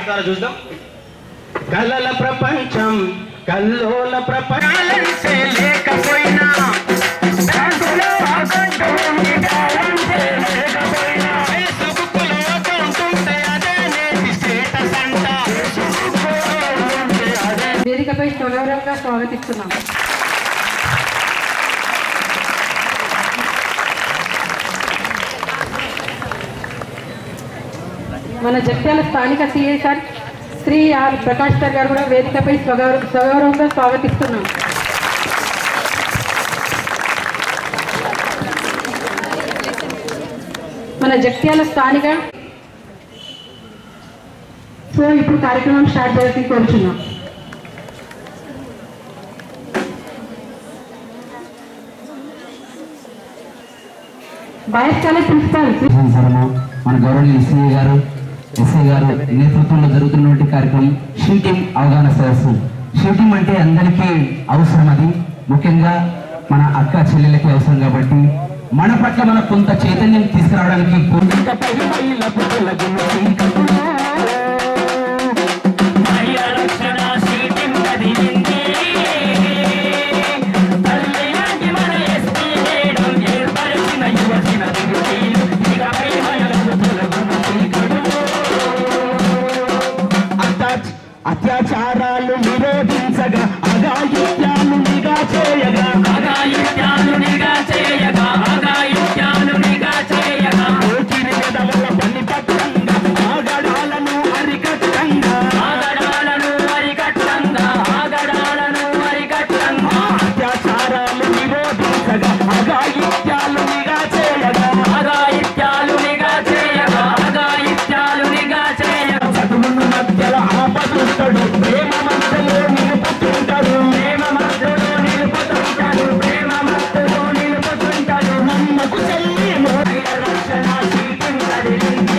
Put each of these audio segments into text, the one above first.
ద్వారా చూద్దాం కలల ప్రపంచం కల్లోల ప్రపంచాలంటే లేకపోయినా బ్యాంకులో అకౌంట్ ఉంది, బ్యాలెన్సే లేకపోయినా. ఫేస్బుక్లో అకౌంట్ ఉంటే అదే నేటి స్టేటస్ అంట. ఫేస్బుక్లో ఉంటే అదే వేదికపై సగౌరవంగా స్వాగతిస్తున్నాం మన జగ్త్యాల స్థానిక CI sir Shri R Prakash sir గారు కూడా వేదికపై స్వగౌరవ సగౌరవంగా స్వాగతిస్తున్నాం మన జగ్త్యాల స్థానిక సో ఇప్పుడు కార్యక్రమం స్టార్ట్ చేసి కోరుచున్నాం బాయ్స్ కాలేజ్ ప్రిన్సిపాల్ సరము మన గౌరవనీయ ఎస్ఐ గారు ఎస్ఐ గారు నేతృత్వంలో జరుగుతున్నటువంటి కార్యక్రమం షూటింగ్ అవగాహన సదస్సు షూటింగ్ అంటే అందరికీ అవసరం అది ముఖ్యంగా మన అక్క చెల్లెలకి అవసరం కాబట్టి మన పట్ల మన కొంత చైతన్యం తీసుకురావడానికి కొంత అత్యాచ- అత్యాచారాలు నిరోధించగా అగాయిత్యాలు నిగా చేయగా పోకిరి వెధవల పని పట్టంగా ఆగడాలను అరికట్టంగా అత్యాచారాలు నిరోధించగా అగాయిత్యాలు నిగా చేయగా చదువును మధ్యలో ఆపదుంటాడు ప్రేమ మధ్యలో నిలుపుతుంటాడు ప్రేమ మధ్యలో నిలుపుతుంటాడు ప్రేమ మధ్యలో నిలుపుతుంటాడు నమ్మకు చెల్లి మోదీల రక్షణ చీటింగ్ కదిలింది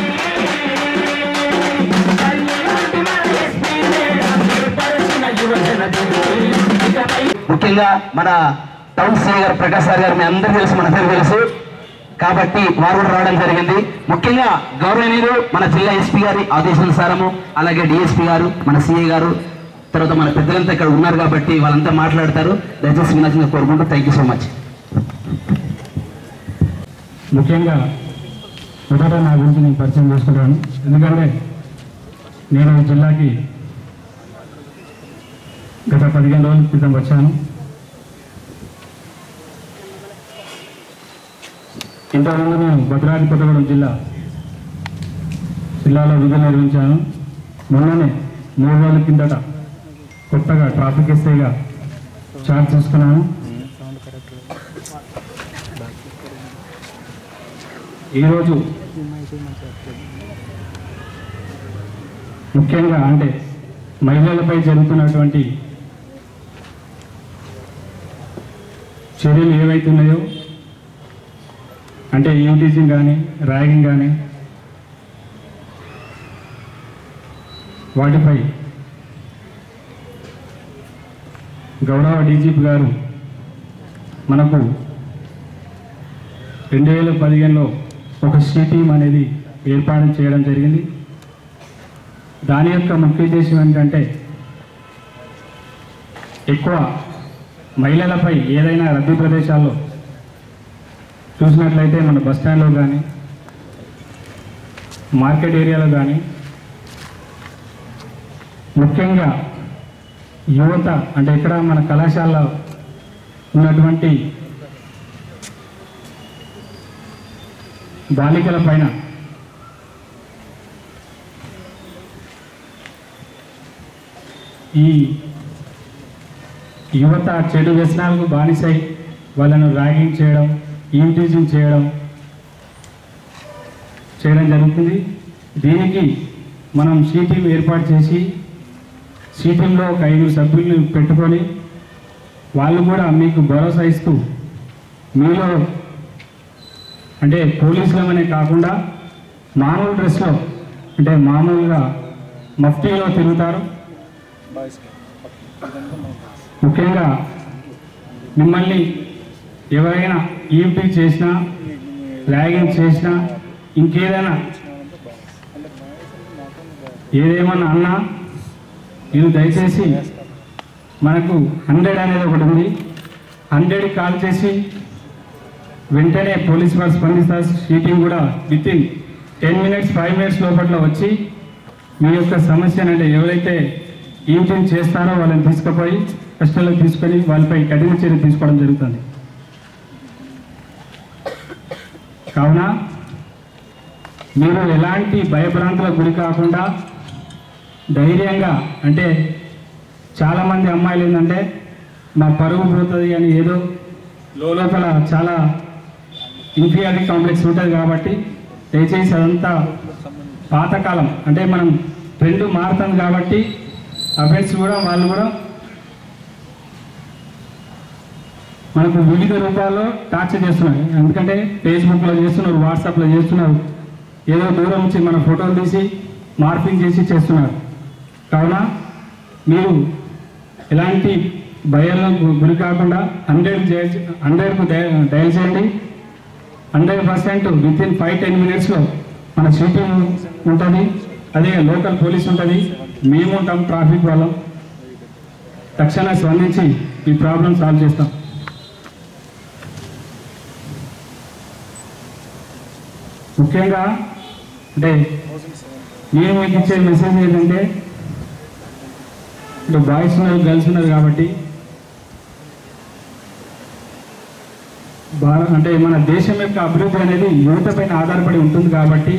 తల్లిలాంటి మన ఎస్పీ మేడం ఏర్పరిచిన యువజన దిగి. ఇకపై ముఖ్యంగా మన టౌన్ సీఏ గారు ప్రకాష్ సార్ గారు మీ అందరూ తెలుసు మన పేరు తెలుసు కాబట్టి వారు కూడా రావడం జరిగింది ముఖ్యంగా గౌరవనీయులు మన జిల్లా ఎస్పీ గారి ఆదేశానుసారము అలాగే డిఎస్పీ గారు మన సిఐ గారు తర్వాత మన పెద్దలంతా ఇక్కడ ఉన్నారు కాబట్టి వాళ్ళంతా మాట్లాడతారు దయచేసి వినాల్సిందిగా కోరుకుంటూ థ్యాంక్ యూ సో మచ్ ముఖ్యంగా మొదట నా గురించి నేను పరిచయం చేసుకుంటాను ఎందుకంటే నేను ఈ జిల్లాకి గత పదిహేను రోజుల క్రితం వచ్చాను ఇంతకుముందు నేను భద్రాద్రి కొత్తగూడెం జిల్లా జిల్లాలో విధులు నిర్వహించాను మొన్ననే మూడు రోజుల కిందట కొత్తగా ట్రాఫిక్ ఎస్ఐగా చార్జ్ తీసుకున్నాను ఈరోజు ముఖ్యంగా అంటే మహిళలపై జరుగుతున్నటువంటి చర్యలు ఏవైతున్నాయో అంటే యూటీజింగ్ కానీ ర్యాగింగ్ కానీ వాటిపై గౌరవ డీజీపీ గారు మనకు రెండు వేల పదిహేనులో ఒక సి టీం అనేది ఏర్పాటు చేయడం జరిగింది దాని యొక్క ముఖ్య ఉద్దేశం ఏంటంటే ఎక్కువ మహిళలపై ఏదైనా రద్దీ ప్రదేశాల్లో చూసినట్లయితే మన బస్ స్టాండ్లో కానీ మార్కెట్ ఏరియాలో కానీ ముఖ్యంగా యువత అంటే ఇక్కడ మన కళాశాలలో ఉన్నటువంటి బాలికల పైన ఈ యువత చెడు వ్యసనాలకు బానిసై వాళ్ళను ర్యాగింగ్ చేయడం ఈవిటీజింగ్ చేయడం చేయడం జరుగుతుంది దీనికి మనం సీ టీం ఏర్పాటు చేసి సీ టీంలో ఒక ఐదుగురు సభ్యులను పెట్టుకొని వాళ్ళు కూడా మీకు భరోసా ఇస్తూ మీలో అంటే పోలీసులమనే కాకుండా మామూలు డ్రెస్లో అంటే మామూలుగా మఫ్టీలో తిరుగుతారు ముఖ్యంగా మిమ్మల్ని ఎవరైనా ఈవిటీ చేసినా ర్యాగింగ్ చేసినా ఇంకేదైనా ఏదేమన్నా అన్నా మీరు దయచేసి మనకు హండ్రెడ్ అనేది ఒకటి ఉంది హండ్రెడ్ కాల్ చేసి వెంటనే పోలీస్ వారు స్పందిస్తారు షీటింగ్ కూడా within ten minutes five minutes లోపల వచ్చి మీ యొక్క సమస్యను అంటే ఎవరైతే ఈవిటింగ్ చేస్తారో వాళ్ళని తీసుకుపోయి కష్టాలకు తీసుకొని వాళ్ళపై కఠిన చర్య తీసుకోవడం జరుగుతుంది కావున మీరు ఎలాంటి భయభ్రాంతులకు గురి కాకుండా ధైర్యంగా అంటే చాలామంది అమ్మాయిలు ఏంటంటే మా పరుగు పోతుంది అని ఏదో లోపల చాలా ఇన్ఫీరియారిటీ కాంప్లెక్స్ ఉంటుంది కాబట్టి దయచేసి అదంతా పాతకాలం అంటే మనం ట్రెండ్ మారుతుంది కాబట్టి అఫెన్స్ కూడా వాళ్ళు కూడా మనకు వివిధ రూపాల్లో టార్చర్ చేస్తున్నారు ఎందుకంటే ఫేస్బుక్లో చేస్తున్నారు వాట్సాప్లో చేస్తున్నారు ఏదో దూరం నుంచి మన ఫోటోలు తీసి మార్పింగ్ చేసి చేస్తున్నారు కావున మీరు ఎలాంటి భయాలకు గురి కాకుండా హండ్రెడ్ హండ్రెడ్కు డయల్ చేయండి hundred percent within five ten మినిట్స్లో మన షీటింగ్ ఉంటుంది అదే లోకల్ పోలీస్ ఉంటుంది మేము ఉంటాం ట్రాఫిక్ వాళ్ళం తక్షణ స్పందించి ఈ ప్రాబ్లం సాల్వ్ చేస్తాం ముఖ్యంగా అంటే నేను మీకు ఇచ్చే మెసేజ్ ఏంటంటే ఇప్పుడు బాయ్స్ ఉన్నారు గర్ల్స్ ఉన్నారు కాబట్టి భార అంటే మన దేశం యొక్క అభివృద్ధి అనేది యువత పైన ఆధారపడి ఉంటుంది కాబట్టి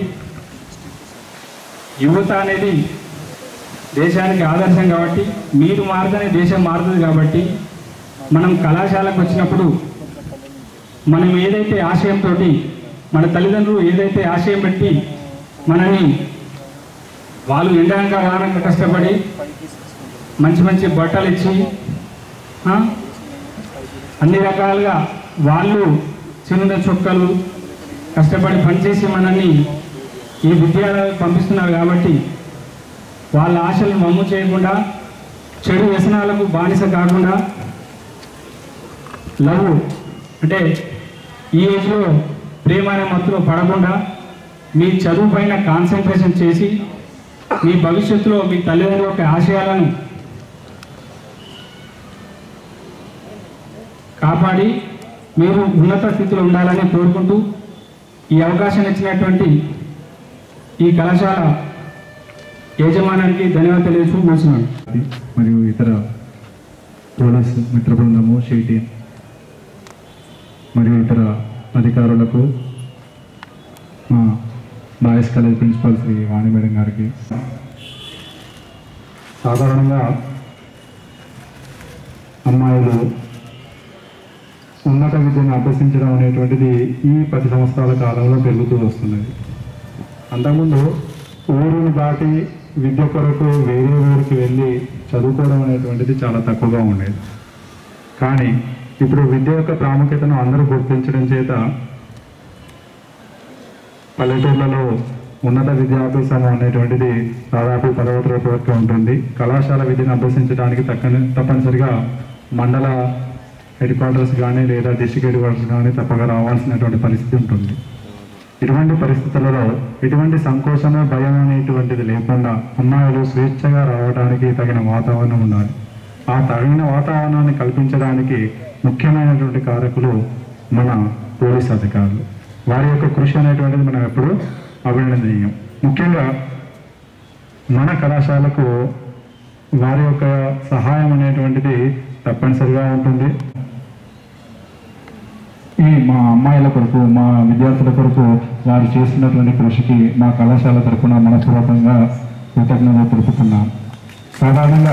యువత అనేది దేశానికి ఆదర్శం కాబట్టి మీరు మారితేనే దేశం మారుతుంది కాబట్టి మనం కళాశాలకు వచ్చినప్పుడు మనం ఏదైతే ఆశయంతో మన తల్లిదండ్రులు ఏదైతే ఆశయం పెట్టి మనల్ని వాళ్ళు ఎండాక వానక కష్టపడి మంచి మంచి బట్టలు ఇచ్చి ఆ, అన్ని రకాలుగా వాళ్ళు చిన్న చొక్కలు కష్టపడి పనిచేసి మనల్ని ఈ విద్యాలయాలకు పంపిస్తున్నారు కాబట్టి వాళ్ళ ఆశలను మమ్ము చేయకుండా చెడు వ్యసనాలకు బానిస కాకుండా లవ్ అంటే ఈ ఏజ్లో ప్రేమ అనే మత్తులో పడకుండా మీ చదువు పైన కాన్సన్ట్రేషన్ చేసి మీ భవిష్యత్తులో మీ తల్లిదండ్రుల యొక్క ఆశయాలను కాపాడి మీరు ఉన్నత స్థితిలో ఉండాలని కోరుకుంటూ ఈ అవకాశం ఇచ్చినటువంటి ఈ కళాశాల యజమానానికి ధన్యవాదాలు తెలియజేస్తూ ముగిస్తున్నాను మరియు ఇతర పోలీస్ మిత్ర బృందము షీటీ మరియు ఇతర అధికారులకు మా boys college principal Shri Vani madam గారికి సాధారణంగా అమ్మాయిలు ఉన్నత విద్యను అభ్యసించడం అనేటువంటిది ఈ పది సంవత్సరాల కాలంలో పెరుగుతూ వస్తున్నది అంతకుముందు ఊరుని దాటి విద్య కొరకు వేరే ఊరికి వెళ్ళి చదువుకోవడం అనేటువంటిది చాలా తక్కువగా ఉండేది కానీ ఇప్పుడు విద్య యొక్క ప్రాముఖ్యతను అందరూ గుర్తించడం చేత పల్లెటూర్లలో ఉన్నత విద్యాభ్యాసం అనేటువంటిది దాదాపు పదవ తరగతి వరకు ఉంటుంది కళాశాల విద్యను అభ్యసించడానికి తక్కని తప్పనిసరిగా మండల హెడ్ క్వార్టర్స్ కానీ లేదా డిస్టిక్ హెడ్ క్వార్టర్స్ కానీ తప్పక రావాల్సినటువంటి పరిస్థితి ఉంటుంది ఇటువంటి పరిస్థితులలో ఎటువంటి సంకోచము భయం అనేటువంటిది లేకుండా అమ్మాయిలు స్వేచ్ఛగా రావడానికి తగిన వాతావరణం ఉండాలి ఆ తగిన వాతావరణాన్ని కల్పించడానికి ముఖ్యమైనటువంటి కారకులు మన పోలీస్ అధికారులు వారి యొక్క కృషి అనేటువంటిది మనం ఎప్పుడు అభినందనీయం ముఖ్యంగా మన కళాశాలకు వారి యొక్క సహాయం అనేటువంటిది తప్పనిసరిగా ఉంటుంది ఈ మా అమ్మాయిల కొరకు మా విద్యార్థుల కొరకు వారు చేస్తున్నటువంటి కృషికి మా కళాశాల తరఫున మనపూర్వకంగా కృతజ్ఞత తెలుపుతున్నాం సాధారణంగా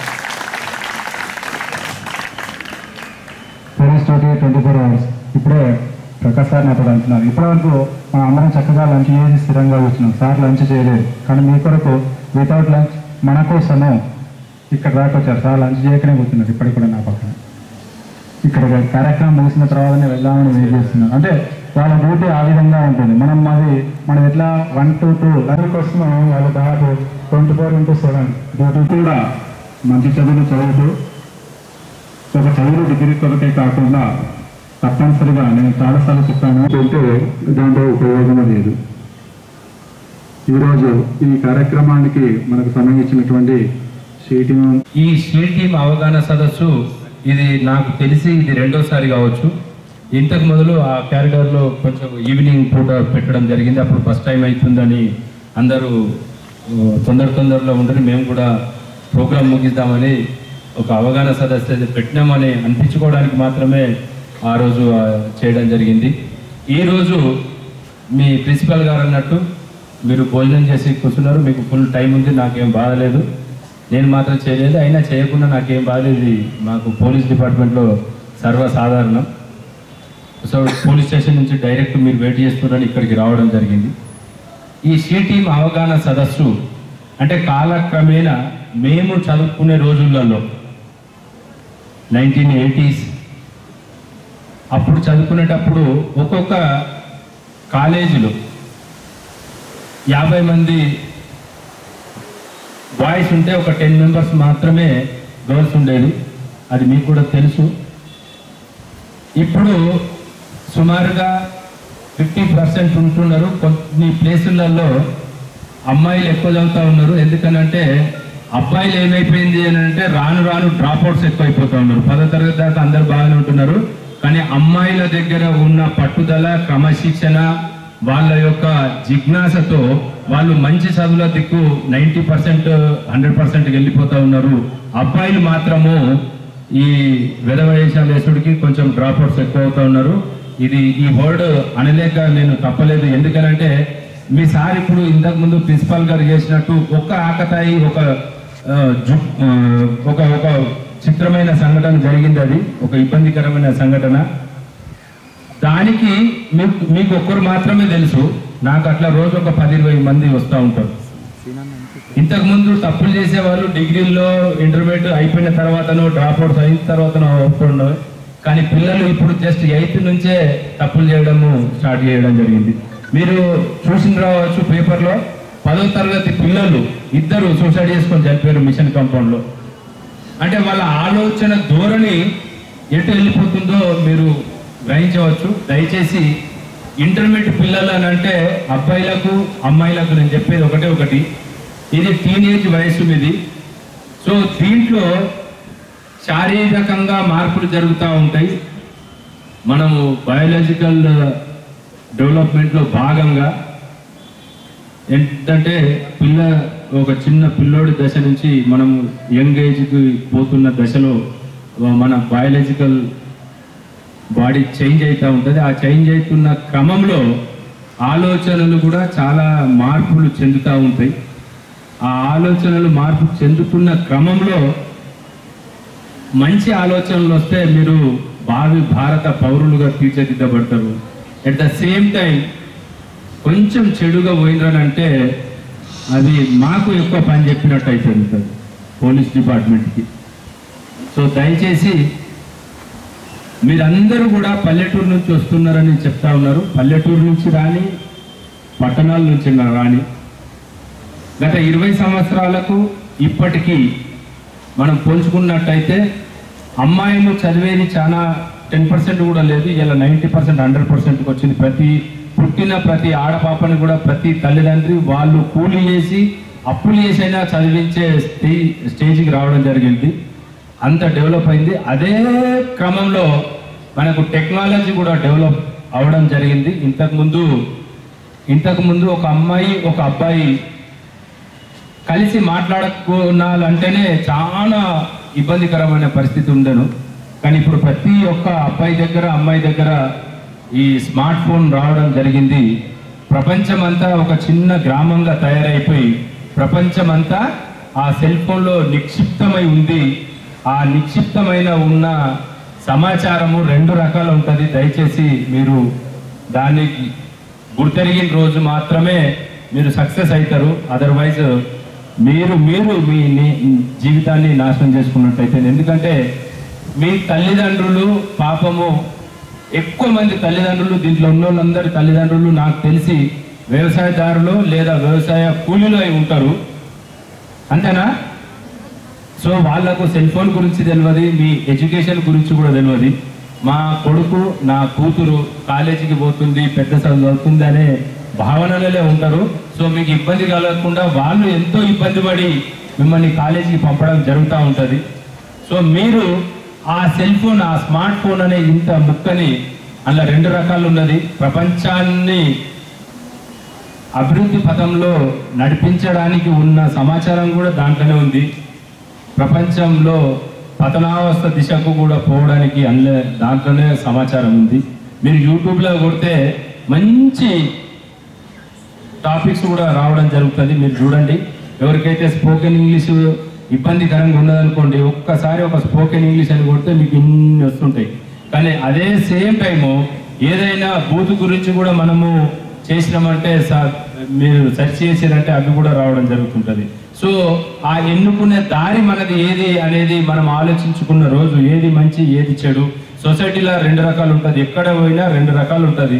పోలీస్ తోటి ట్వంటీ ఫోర్ అవర్స్ ఇప్పుడే ప్రకాష్ సార్ నాతో అంటున్నారు ఇప్పటివరకు మా అందరం చక్కగా లంచ్ చేసి స్థిరంగా కూర్చున్నాం సార్ లంచ్ చేయలేదు కానీ మీ కొరకు వితౌట్ లంచ్ మన కోసము ఇక్కడ దాకా వచ్చారు సార్ లంచ్ చేయకనే కూర్చున్నారు ఇప్పటికి కూడా నా పక్కన ఇక్కడ కార్యక్రమం ముగిసిన తర్వాతనే వెళ్దామని వెయిట్ చేస్తున్నాం అంటే వాళ్ళ డ్యూటీ ఆ విధంగా ఉంటుంది మనం మాది మనం ఎట్లా వన్ టు టూ దాని కోసం వాళ్ళు దాదాపు twenty four into seven duty కూడా మంచి చదువులు చదువుతూ ఒక చదువు డిగ్రీ కొరకే కాకుండా తప్పనిసరిగా నేను చాలాసార్లు చెప్పాను అంటే దాంట్లో ఉపయోగం లేదు ఈరోజు ఈ కార్యక్రమానికి మనకు సమయించినటువంటి షీటింగ్ ఈ షీల్ టీమ్ అవగాహన సదస్సు ఇది నాకు తెలిసి ఇది రెండోసారి కావచ్చు ఇంతకు మొదలు ఆ క్యారిడార్లో కొంచెం ఈవినింగ్ పూట పెట్టడం జరిగింది అప్పుడు ఫస్ట్ టైం అవుతుందని అందరూ ఆ, తొందర తొందరలో ఉండని మేము కూడా ప్రోగ్రాం ముగిద్దామని ఒక అవగాహన సదస్సు అది పెట్టినామని అనిపించుకోవడానికి మాత్రమే ఆ రోజు ఆ, చేయడం జరిగింది ఈరోజు మీ ప్రిన్సిపల్ గారు అన్నట్టు మీరు భోజనం చేసి కూర్చున్నారు మీకు ఫుల్ టైం ఉంది నాకేం బాధలేదు నేను మాత్రం చేయలేదు అయినా చేయకుండా నాకేం బాధలేదు ఇది మాకు పోలీస్ డిపార్ట్మెంట్లో సర్వసాధారణం సో పోలీస్ స్టేషన్ నుంచి డైరెక్ట్ మీరు వెయిట్ చేస్తున్నారని ఇక్కడికి రావడం జరిగింది ఈ టీమ్ అవగాహన సదస్సు అంటే కాలక్రమేణా మేము చదువుకునే రోజులలో నైన్టీన్ ఎయిటీస్ అప్పుడు చదువుకునేటప్పుడు ఒక్కొక్క కాలేజీలో యాభై మంది బాయ్స్ ఉంటే ఒక టెన్ మెంబర్స్ మాత్రమే గర్ల్స్ ఉండేది అది మీకు కూడా తెలుసు ఇప్పుడు సుమారుగా ఫిఫ్టీ పర్సెంట్ ఉంటున్నారు కొన్ని ప్లేసులలో అమ్మాయిలు ఎక్కువ చదువుతూ ఉన్నారు ఎందుకనంటే అబ్బాయిలు ఏమైపోయింది అని అంటే రాను రాను డ్రాప్ అవుట్స్ ఎక్కువైపోతూ ఉన్నారు పదో తరగతి దాకా అందరు బాగానే ఉంటున్నారు కానీ అమ్మాయిల దగ్గర ఉన్న పట్టుదల క్రమశిక్షణ వాళ్ళ యొక్క జిజ్ఞాసతో వాళ్ళు మంచి చదువుల దిక్కు నైంటీ పర్సెంట్ హండ్రెడ్ పర్సెంట్ వెళ్ళిపోతూ ఉన్నారు అబ్బాయిలు మాత్రము ఈ వెధవేషాలు వేసుడికి కొంచెం డ్రాప్ అవుట్స్ ఎక్కువ అవుతా ఉన్నారు ఇది ఈ వర్డ్ అనలేక నేను తప్పలేదు ఎందుకనంటే మీ సార్ ఇప్పుడు ఇంతకు ముందు ప్రిన్సిపాల్ గారు చేసినట్టు ఒక ఆకతాయి ఒక ఆ, జు- ఆ, ఒక ఒక చిత్రమైన సంఘటన జరిగింది అది ఒక ఇబ్బందికరమైన సంఘటన దానికి మీకు మీకు ఒక్కరు మాత్రమే తెలుసు నాకు అట్లా రోజు ఒక పది ఇరవై మంది వస్తూ ఉంటారు ఇంతకు ముందు తప్పులు చేసే వాళ్ళు డిగ్రీల్లో ఇంటర్మీడియట్ అయిపోయిన తర్వాతనో డ్రాప్ అవుట్స్ అయిన తర్వాతనో ఒప్పుకున్నారు కానీ పిల్లలు ఇప్పుడు జస్ట్ ఎయిత్ నుంచే తప్పులు చేయడము స్టార్ట్ చేయడం జరిగింది మీరు చూసిన రావచ్చు పేపర్లో పదో తరగతి పిల్లలు ఇద్దరు సూసైడ్ చేసుకొని చనిపోయారు మిషన్ కాంపౌండ్లో అంటే వాళ్ళ ఆలోచన ధోరణి ఎటు వెళ్ళిపోతుందో మీరు గ్రహించవచ్చు దయచేసి ఇంటర్మీడియట్ పిల్లలు అని అంటే అబ్బాయిలకు అమ్మాయిలకు నేను చెప్పేది ఒకటే ఒకటి ఇది టీనేజ్ వయసు మీది సో దీంట్లో శారీరకంగా మార్పులు జరుగుతూ ఉంటాయి మనము బయాలజికల్ డెవలప్మెంట్లో భాగంగా ఏంటంటే పిల్ల ఒక చిన్న పిల్లోడి దశ నుంచి మనము యంగ్ ఏజ్కి పోతున్న దశలో మన బయాలజికల్ బాడీ చేంజ్ అవుతూ ఉంటుంది ఆ చేంజ్ అవుతున్న క్రమంలో ఆలోచనలు కూడా చాలా మార్పులు చెందుతూ ఉంటాయి ఆ ఆలోచనలు మార్పు చెందుతున్న క్రమంలో మంచి ఆలోచనలు వస్తే మీరు భావి భారత పౌరులుగా తీర్చిదిద్దబడతారు ఎట్ ద సేమ్ టైం కొంచెం చెడుగా పోయినరంటే అది మాకు ఎక్కువ పని చెప్పినట్టు అయిపోతుంది పోలీస్ డిపార్ట్మెంట్కి సో దయచేసి మీరందరూ కూడా పల్లెటూరు నుంచి వస్తున్నారని చెప్తా ఉన్నారు పల్లెటూరు నుంచి రాని పట్టణాల నుంచి రాని గత ఇరవై సంవత్సరాలకు ఇప్పటికీ మనం పోల్చుకున్నట్టయితే అమ్మాయిలు చదివేది చాలా టెన్ పర్సెంట్ కూడా లేదు ఇలా నైంటీ పర్సెంట్ హండ్రెడ్ పర్సెంట్కి వచ్చింది ప్రతి పుట్టిన ప్రతి ఆడపాపని కూడా ప్రతి తల్లిదండ్రి వాళ్ళు కూలి చేసి అప్పులు చేసైనా చదివించే స్టే స్టేజ్కి రావడం జరిగింది అంత డెవలప్ అయింది అదే క్రమంలో మనకు టెక్నాలజీ కూడా డెవలప్ అవడం జరిగింది ఇంతకుముందు ఇంతకుముందు ఒక అమ్మాయి ఒక అబ్బాయి కలిసి మాట్లాడుకోనాలంటేనే చాలా ఇబ్బందికరమైన పరిస్థితి ఉండను కానీ ఇప్పుడు ప్రతి ఒక్క అబ్బాయి దగ్గర అమ్మాయి దగ్గర ఈ స్మార్ట్ ఫోన్ రావడం జరిగింది ప్రపంచమంతా ఒక చిన్న గ్రామంగా తయారైపోయి ప్రపంచమంతా ఆ సెల్ ఫోన్లో నిక్షిప్తమై ఉంది ఆ నిక్షిప్తమైన ఉన్న సమాచారము రెండు రకాలు ఉంటుంది దయచేసి మీరు దానికి గుర్తెరిగిన రోజు మాత్రమే మీరు సక్సెస్ అవుతారు అదర్వైజ్ మీరు మీరు మీ ని- జీవితాన్ని నాశనం చేసుకున్నట్టయితే ఎందుకంటే మీ తల్లిదండ్రులు పాపము ఎక్కువ మంది తల్లిదండ్రులు దీంట్లో ఉన్న వాళ్ళందరి తల్లిదండ్రులు నాకు తెలిసి వ్యవసాయదారులు లేదా వ్యవసాయ కూలీలు అయి ఉంటారు అంతేనా సో వాళ్ళకు సెల్ ఫోన్ గురించి తెలియదు మీ ఎడ్యుకేషన్ గురించి కూడా తెలియదు మా కొడుకు నా కూతురు కాలేజీకి పోతుంది పెద్ద చదువు చదువుతుంది అనే భావనలలో ఉంటారు సో మీకు ఇబ్బంది కలగకుండా వాళ్ళు ఎంతో ఇబ్బంది పడి మిమ్మల్ని కాలేజీకి పంపడం జరుగుతూ ఉంటుంది సో మీరు ఆ సెల్ ఫోన్ ఆ స్మార్ట్ ఫోన్ అనే ఇంత ముక్కని అలా రెండు రకాలు ఉన్నది ప్రపంచాన్ని అభివృద్ధి పథంలో నడిపించడానికి ఉన్న సమాచారం కూడా దాంట్లోనే ఉంది ప్రపంచంలో పతనావస్థ దిశకు కూడా పోవడానికి అందులో దాంట్లోనే సమాచారం ఉంది మీరు యూట్యూబ్లో కొడితే మంచి టాపిక్స్ కూడా రావడం జరుగుతుంది మీరు చూడండి ఎవరికైతే స్పోకెన్ ఇంగ్లీష్ ఇబ్బందికరంగా ఉన్నదనుకోండి ఒక్కసారి ఒక స్పోకెన్ ఇంగ్లీష్ అని కొడితే మీకు ఇన్ని వస్తుంటాయి కానీ అదే సేమ్ టైము ఏదైనా బూత్ గురించి కూడా మనము చేసినామంటే సా- మీరు సెర్చ్ చేసిరంటే అవి కూడా రావడం జరుగుతుంటుంది సో ఆ ఎన్నుకునే దారి మనది ఏది అనేది మనం ఆలోచించుకున్న రోజు ఏది మంచి ఏది చెడు సొసైటీలో రెండు రకాలు ఉంటుంది ఎక్కడ పోయినా రెండు రకాలు ఉంటుంది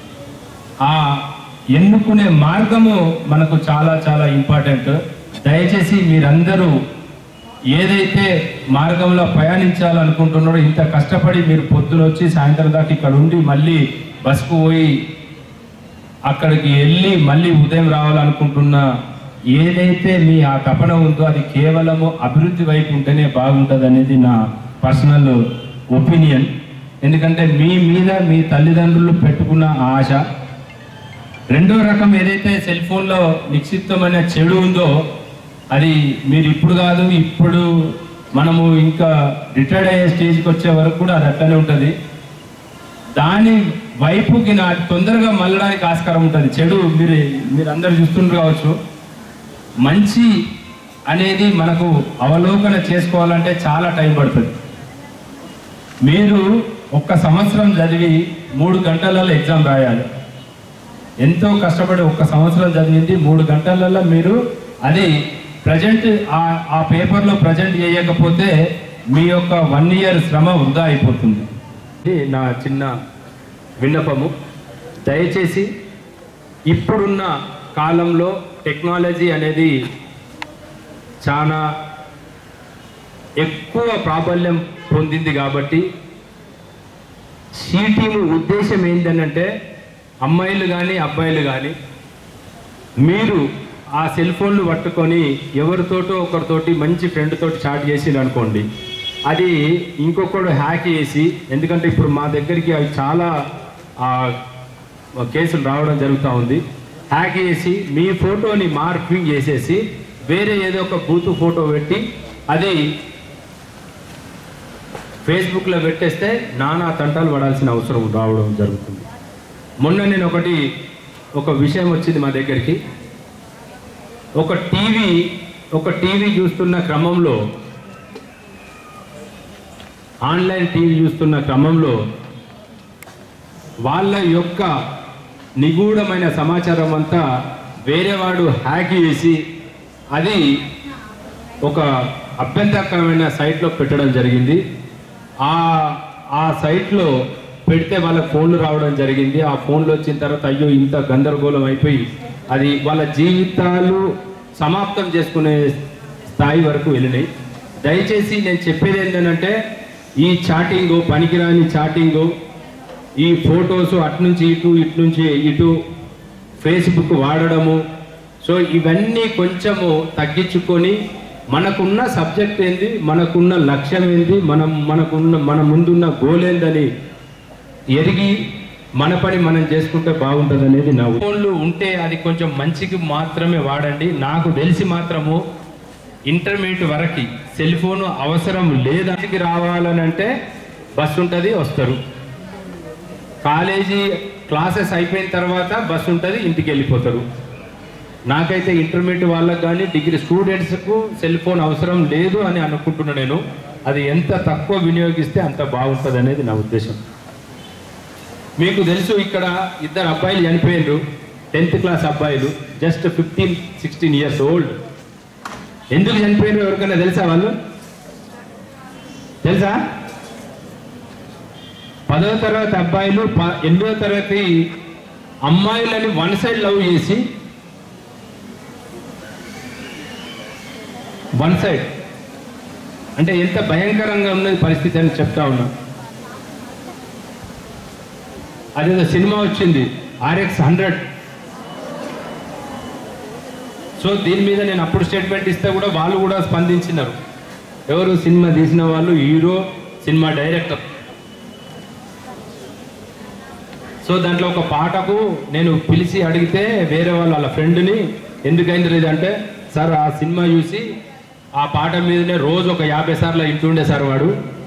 ఆ ఎన్నుకునే మార్గము మనకు చాలా చాలా ఇంపార్టెంట్ దయచేసి మీరందరూ ఏదైతే మార్గంలో ప్రయాణించాలనుకుంటున్నారో ఇంత కష్టపడి మీరు పొద్దున వచ్చి సాయంత్రం దాకా ఇక్కడ ఉండి మళ్ళీ బస్కు పోయి అక్కడికి వెళ్ళి మళ్ళీ ఉదయం రావాలనుకుంటున్న ఏదైతే మీ ఆ తపన ఉందో అది కేవలము అభివృద్ధి వైపు ఉంటేనే బాగుంటుంది అనేది నా పర్సనల్ ఒపీనియన్ ఎందుకంటే మీ మీద మీ తల్లిదండ్రులు పెట్టుకున్న ఆశ రెండో రకం ఏదైతే సెల్ ఫోన్లో నిక్షిప్తమైన చెడు ఉందో అది మీరు ఇప్పుడు కాదు ఇప్పుడు మనము ఇంకా రిటైర్డ్ అయ్యే స్టేజ్కి వచ్చే వరకు కూడా అది అట్లనే ఉంటుంది దాని వైపుకి నా తొందరగా మళ్ళడానికి ఆస్కారం ఉంటుంది చెడు మీరు మీరు అందరు చూస్తుండ్రు కావచ్చు మంచి అనేది మనకు అవలోకన చేసుకోవాలంటే చాలా టైం పడుతుంది మీరు ఒక్క సంవత్సరం చదివి మూడు గంటలలో ఎగ్జామ్ రాయాలి ఎంతో కష్టపడి ఒక్క సంవత్సరం చదివింది మూడు గంటలలో మీరు అది ప్రజెంట్ ఆ ఆ పేపర్లో ప్రజెంట్ చేయకపోతే మీ యొక్క వన్ ఇయర్ శ్రమ వృధా అయిపోతుంది ఇది నా చిన్న విన్నపము దయచేసి ఇప్పుడున్న కాలంలో టెక్నాలజీ అనేది చాలా ఎక్కువ ప్రాబల్యం పొందింది కాబట్టి ఈ టీము ఉద్దేశం ఏంటంటే అమ్మాయిలు కానీ అబ్బాయిలు కానీ మీరు ఆ సెల్ ఫోన్లు పట్టుకొని ఎవరితోటో ఒకరితోటి మంచి ఫ్రెండ్ తోటి చాట్ చేసి అనుకోండి అది ఇంకొకడు హ్యాక్ చేసి ఎందుకంటే ఇప్పుడు మా దగ్గరికి అవి చాలా ఆ, కేసులు రావడం జరుగుతూ ఉంది హ్యాక్ చేసి మీ ఫోటోని మార్పింగ్ చేసేసి వేరే ఏదో ఒక బూత్ ఫోటో పెట్టి అది ఫేస్బుక్లో పెట్టేస్తే నానా తంటాలు పడాల్సిన అవసరం రావడం జరుగుతుంది మొన్న నేను ఒకటి ఒక విషయం వచ్చింది మా దగ్గరికి ఒక టీవీ ఒక టీవీ చూస్తున్న క్రమంలో ఆన్లైన్ టీవీ చూస్తున్న క్రమంలో వాళ్ళ యొక్క నిగూఢమైన సమాచారం అంతా వేరేవాడు హ్యాక్ చేసి అది ఒక అభ్యంతరకరమైన సైట్లో పెట్టడం జరిగింది ఆ ఆ సైట్లో పెడితే వాళ్ళ ఫోన్లు రావడం జరిగింది ఆ ఫోన్లు వచ్చిన తర్వాత అయ్యో ఇంత గందరగోళం అయిపోయి అది వాళ్ళ జీవితాలు సమాప్తం చేసుకునే స్థాయి వరకు వెళ్ళినాయి దయచేసి నేను చెప్పేది ఏంటంటే ఈ చాటింగు పనికిరాని చాటింగు ఈ ఫొటోస్ అట్నుంచి ఇటు ఇటు నుంచి ఇటు ఫేస్బుక్ వాడడము సో ఇవన్నీ కొంచెము తగ్గించుకొని మనకున్న సబ్జెక్ట్ ఏంది మనకున్న లక్ష్యం ఏంది మనం మనకున్న మన ముందున్న గోల్ ఏందని ఎరిగి మన పని మనం చేసుకుంటే బాగుంటుంది అనేది నా ఫోన్లు ఉంటే అది కొంచెం మంచికి మాత్రమే వాడండి నాకు తెలిసి మాత్రము ఇంటర్మీడియట్ వరకు సెల్ ఫోన్ అవసరం లేదానికి రావాలని అంటే బస్ ఉంటుంది వస్తారు కాలేజీ క్లాసెస్ అయిపోయిన తర్వాత బస్ ఉంటుంది ఇంటికి వెళ్ళిపోతారు నాకైతే ఇంటర్మీడియట్ వాళ్ళకి కానీ డిగ్రీ స్టూడెంట్స్కు సెల్ ఫోన్ అవసరం లేదు అని అనుకుంటున్నా నేను అది ఎంత తక్కువ వినియోగిస్తే అంత బాగుంటుంది అనేది నా ఉద్దేశం మీకు తెలుసు ఇక్కడ ఇద్దరు అబ్బాయిలు చనిపోయినారు టెన్త్ క్లాస్ అబ్బాయిలు just fifteen sixteen years old ఎందుకు చనిపోయినారు ఎవరికైనా తెలుసా వాళ్ళు తెలుసా పదవ తరగతి అబ్బాయిలు ప- ఎనిమిదవ తరగతి అమ్మాయిలని వన్ సైడ్ లవ్ చేసి వన్ సైడ్ అంటే ఎంత భయంకరంగా ఉన్నది పరిస్థితి అని చెప్తా ఉన్నా అదేదో సినిమా వచ్చింది ఆర్ఎక్స్ హండ్రెడ్ సో దీని మీద నేను అప్పుడు స్టేట్మెంట్ ఇస్తే కూడా వాళ్ళు కూడా స్పందించినారు ఎవరు సినిమా తీసిన వాళ్ళు హీరో సినిమా డైరెక్టర్ సో దాంట్లో ఒక పాటకు నేను పిలిచి అడిగితే వేరే వాళ్ళ వాళ్ళ ఫ్రెండ్ని ఎందుకైంది ఇది అంటే సార్ ఆ సినిమా చూసి ఆ పాట మీదనే రోజు ఒక యాభై సార్లు ఇంటుండే సార్ వాడు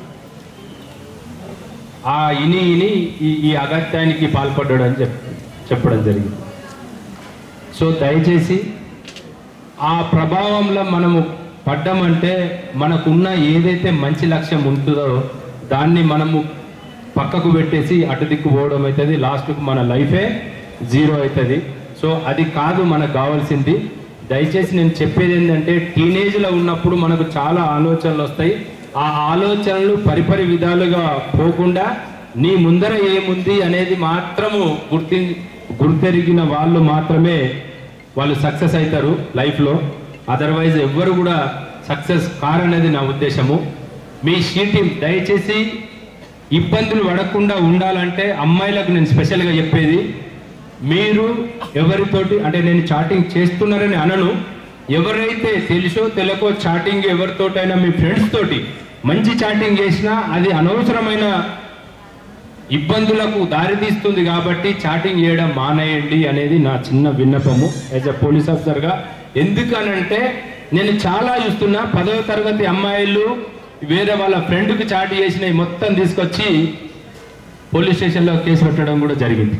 ఆ ఇని ఇని ఈ ఈ అగత్యానికి పాల్పడ్డాడు అని చెప్ చెప్పడం జరిగింది సో దయచేసి ఆ ప్రభావంలో మనము పడ్డామంటే మనకున్న ఏదైతే మంచి లక్ష్యం ఉంటుందో దాన్ని మనము పక్కకు పెట్టేసి అటు దిక్కు పోవడం అవుతుంది లాస్ట్కు మన లైఫే జీరో అవుతుంది సో అది కాదు మనకు కావాల్సింది దయచేసి నేను చెప్పేది ఏంటంటే టీనేజ్లో ఉన్నప్పుడు మనకు చాలా ఆలోచనలు వస్తాయి ఆ ఆలోచనలు పరిపరి విధాలుగా పోకుండా నీ ముందర ఏముంది అనేది మాత్రము గుర్తి గుర్తెరిగిన వాళ్ళు మాత్రమే వాళ్ళు సక్సెస్ అవుతారు లైఫ్లో అదర్వైజ్ ఎవ్వరు కూడా సక్సెస్ కారనేది నా ఉద్దేశము మీ షీటీ దయచేసి ఇబ్బందులు పడకుండా ఉండాలంటే అమ్మాయిలకు నేను స్పెషల్గా చెప్పేది మీరు ఎవరితోటి అంటే నేను చాటింగ్ చేస్తున్నారని అనను ఎవరైతే తెలుసో తెలియకో చాటింగ్ ఎవరితోటైనా మీ ఫ్రెండ్స్ తోటి మంచి చాటింగ్ చేసినా అది అనవసరమైన ఇబ్బందులకు దారితీస్తుంది కాబట్టి చాటింగ్ చేయడం మానేయండి అనేది నా చిన్న విన్నపము యాజ్ అ పోలీస్ ఆఫీసర్గా ఎందుకనంటే నేను చాలా చూస్తున్నా పదవ తరగతి అమ్మాయిలు వేరే వాళ్ళ ఫ్రెండ్కి చాట్ చేసినవి మొత్తం తీసుకొచ్చి పోలీస్ స్టేషన్లో కేసు పెట్టడం కూడా జరిగింది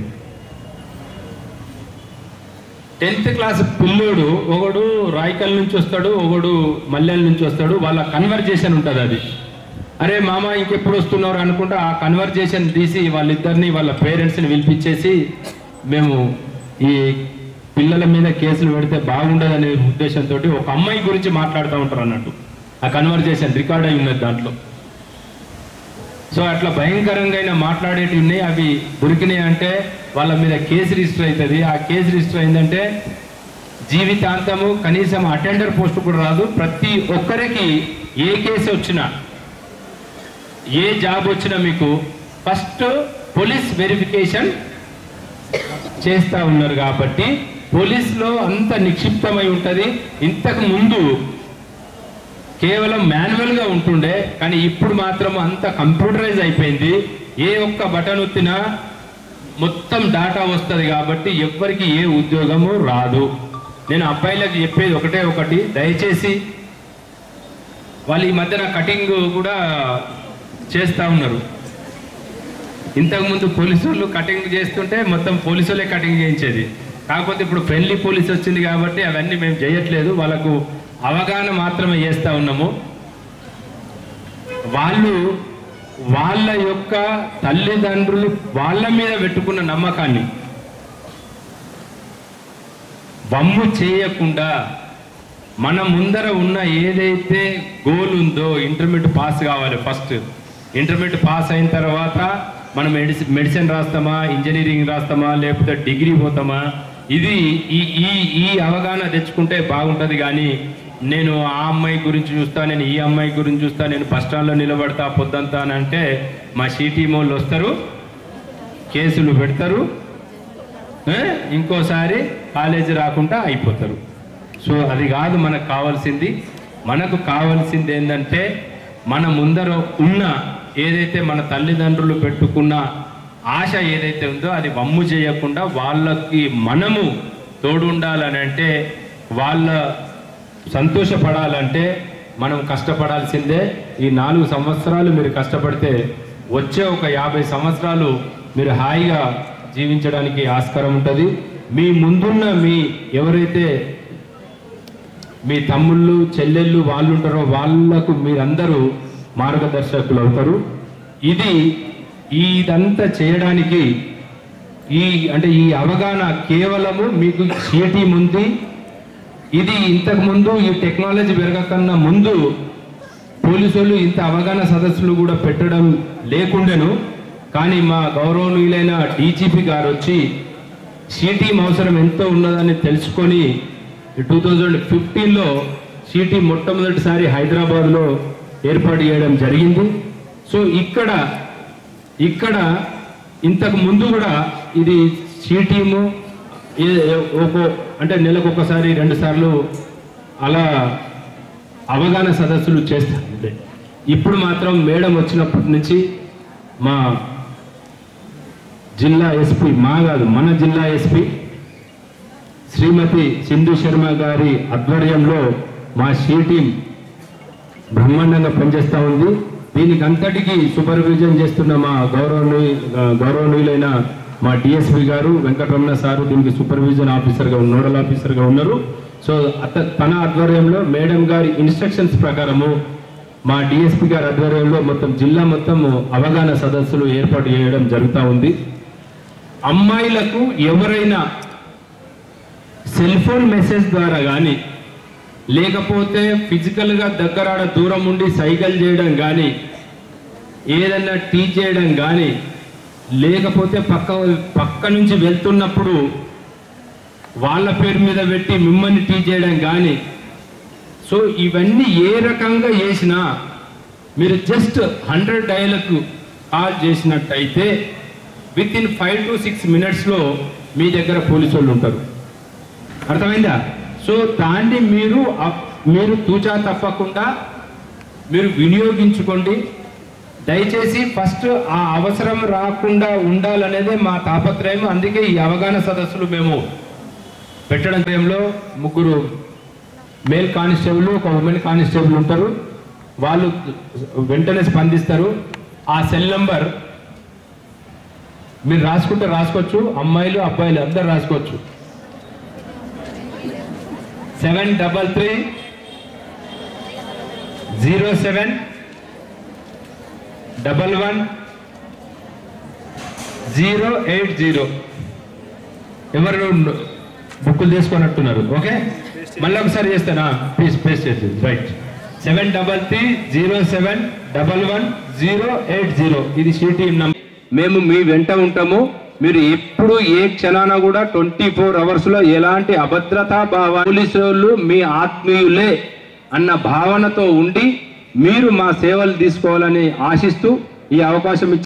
టెన్త్ క్లాస్ పిల్లోడు ఒకడు రాయకల్ నుంచి వస్తాడు ఒకడు మల్లెల నుంచి వస్తాడు వాళ్ళ కన్వర్జేషన్ ఉంటుంది అది అరే మామ ఇంకెప్పుడు వస్తున్నారు అనుకుంటా ఆ కన్వర్జేషన్ తీసి వాళ్ళిద్దరిని వాళ్ళ పేరెంట్స్ని పిలిపించేసి మేము ఈ పిల్లల మీద కేసులు పెడితే బాగుండదనే ఉద్దేశంతో ఒక అమ్మాయి గురించి మాట్లాడుతూ ఉంటారు అన్నట్టు ఆ కన్వర్జేషన్ రికార్డ్ అయి ఉన్నది దాంట్లో సో అట్లా భయంకరంగా అయినా మాట్లాడేటివి ఉన్నాయి అవి దొరికినాయి అంటే వాళ్ళ మీద కేసు రిజిస్టర్ అవుతుంది ఆ కేసు రిజిస్టర్ అయిందంటే జీవితాంతము కనీసం అటెండర్ పోస్ట్ కూడా రాదు ప్రతి ఒక్కరికి ఏ కేసు వచ్చినా ఏ జాబ్ వచ్చినా మీకు ఫస్ట్ పోలీస్ వెరిఫికేషన్ చేస్తూ ఉన్నారు కాబట్టి పోలీస్లో అంత నిక్షిప్తమై ఉంటుంది ఇంతకు ముందు కేవలం మాన్యువల్గా ఉంటుండే కానీ ఇప్పుడు మాత్రం అంత కంప్యూటరైజ్ అయిపోయింది ఏ ఒక్క బటన్ ఒత్తినా మొత్తం డాటా వస్తుంది కాబట్టి ఎవ్వరికి ఏ ఉద్యోగము రాదు నేను అబ్బాయిలకు చెప్పేది ఒకటే ఒకటి దయచేసి వాళ్ళు ఈ మధ్యన కటింగ్ కూడా చేస్తూ ఉన్నారు ఇంతకుముందు పోలీసు వాళ్ళు కటింగ్ చేస్తుంటే మొత్తం పోలీసు వాళ్ళే కటింగ్ చేయించేది కాకపోతే ఇప్పుడు ఫ్రెండ్లీ పోలీస్ వచ్చింది కాబట్టి అవన్నీ మేము చేయట్లేదు వాళ్ళకు అవగాహన మాత్రమే చేస్తూ ఉన్నాము వాళ్ళు వాళ్ళ యొక్క తల్లిదండ్రులు వాళ్ళ మీద పెట్టుకున్న నమ్మకాన్ని వమ్ము చేయకుండా మన ముందర ఉన్న ఏదైతే గోల్ ఉందో ఇంటర్మీడియట్ పాస్ కావాలి ఫస్ట్ ఇంటర్మీడియట్ పాస్ అయిన తర్వాత మనం మెడిసిన్ మెడిసిన్ రాస్తామా ఇంజనీరింగ్ రాస్తామా లేకపోతే డిగ్రీ పోతామా ఇది ఈ ఈ ఈ అవగాహన తెచ్చుకుంటే బాగుంటుంది కానీ నేను ఆ అమ్మాయి గురించి చూస్తా నేను ఈ అమ్మాయి గురించి చూస్తా నేను బస్ స్టాండ్లో నిలబడతా పొద్దంతా అని అంటే మా సిటీ వాళ్ళు వస్తారు కేసులు పెడతారు ఏ? ఇంకోసారి కాలేజీ రాకుండా అయిపోతారు సో అది కాదు మనకు కావాల్సింది మనకు కావాల్సింది ఏంటంటే మన ముందర ఉన్న ఏదైతే మన తల్లిదండ్రులు పెట్టుకున్న ఆశ ఏదైతే ఉందో అది వమ్ము చేయకుండా వాళ్ళకి మనము తోడు ఉండాలని అంటే వాళ్ళ సంతోషపడాలంటే మనం కష్టపడాల్సిందే ఈ నాలుగు సంవత్సరాలు మీరు కష్టపడితే వచ్చే ఒక యాభై సంవత్సరాలు మీరు హాయిగా జీవించడానికి ఆస్కారం ఉంటుంది మీ ముందున్న మీ ఎవరైతే మీ తమ్ముళ్ళు చెల్లెళ్ళు వాళ్ళు ఉంటారో వాళ్ళకు మీరందరూ మార్గదర్శకులు అవుతారు ఇది ఇదంతా చేయడానికి ఈ అంటే ఈ అవగాహన కేవలము మీకు సిటీ ఉంది ఇది ఇంతకు ముందు ఈ టెక్నాలజీ పెరగకన్నా ముందు పోలీసులు ఇంత అవగాహన సదస్సులు కూడా పెట్టడం లేకుండెను కానీ మా గౌరవనీయులైన డీజీపీ గారు వచ్చి సిటీ అవసరం ఎంతో ఉన్నదని తెలుసుకొని టూ థౌజండ్ ఫిఫ్టీన్లో సిటీ మొట్టమొదటిసారి హైదరాబాద్లో ఏర్పాటు చేయడం జరిగింది సో ఇక్కడ ఇక్కడ ఇంతకు ముందు కూడా ఇది సిటీము ఒక అంటే నెలకు ఒకసారి రెండు సార్లు అలా అవగాహన సదస్సులు చేస్తారు అంతే. ఇప్పుడు మాత్రం మేడం వచ్చినప్పటి నుంచి మా జిల్లా ఎస్పీ మా కాదు మన జిల్లా ఎస్పీ శ్రీమతి సింధు శర్మ గారి ఆధ్వర్యంలో మా షీ టీం బ్రహ్మాండంగా పనిచేస్తూ ఉంది దీనికి అంతటికీ సూపర్విజన్ చేస్తున్న మా గౌరవనీయ గౌరవనీయులైన మా డిఎస్పి గారు వెంకటరమణ సారు దీనికి సూపర్విజన్ ఆఫీసర్గా నోడల్ ఆఫీసర్గా ఉన్నారు సో అత తన ఆధ్వర్యంలో మేడం గారి ఇన్స్ట్రక్షన్స్ ప్రకారము మా డిఎస్పి గారి ఆధ్వర్యంలో మొత్తం జిల్లా మొత్తం అవగాహన సదస్సులు ఏర్పాటు చేయడం జరుగుతూ ఉంది అమ్మాయిలకు ఎవరైనా సెల్ ఫోన్ మెసేజ్ ద్వారా కానీ లేకపోతే ఫిజికల్గా దగ్గరాడ దూరం ఉండి సైకిల్ చేయడం కానీ ఏదన్నా టీ చేయడం కానీ లేకపోతే పక్క పక్క నుంచి వెళ్తున్నప్పుడు వాళ్ళ పేరు మీద పెట్టి మిమ్మల్ని టీ చేయడం కానీ సో ఇవన్నీ ఏ రకంగా చేసినా మీరు జస్ట్ హండ్రెడ్ డయలకు కాల్ చేసినట్టయితే within five to six మినిట్స్లో మీ దగ్గర పోలీసు వాళ్ళు ఉంటారు అర్థమైందా సో దాన్ని మీరు అప్- మీరు తూచా తప్పకుండా మీరు వినియోగించుకోండి దయచేసి ఫస్ట్ ఆ అవసరం రాకుండా ఉండాలనేదే మా తాపత్రయం అందుకే ఈ అవగాహన సదస్సులు మేము పెట్టడం టైంలో ముగ్గురు మేల్ కానిస్టేబుల్ ఒక ఉమెన్ కానిస్టేబుల్ ఉంటారు వాళ్ళు వెంటనే స్పందిస్తారు ఆ సెల్ నంబర్ మీరు రాసుకుంటే రాసుకోవచ్చు అమ్మాయిలు అబ్బాయిలు అందరు రాసుకోవచ్చు seven double three zero seven double one zero eight zero ఎవరు బుక్కులు తీసుకున్నట్టున్నారు ఓకే మళ్ళీ ఒకసారి చేస్తానా ప్లీజ్ పేస్ట్ చేసి right seven double three zero seven double one zero eight zero ఇది షీటీఎం నంబర్ మేము మీ వెంట ఉంటాము మీరు ఎప్పుడు ఏ క్షణాన కూడా ట్వంటీ ఫోర్ అవర్స్ లో ఎలాంటి అభద్రతా భావ పోలీసు వాళ్ళు మీ ఆత్మీయులే అన్న భావనతో ఉండి మీరు మా సేవలు తీసుకోవాలని ఆశిస్తూ ఈ అవకాశం ఇచ్చి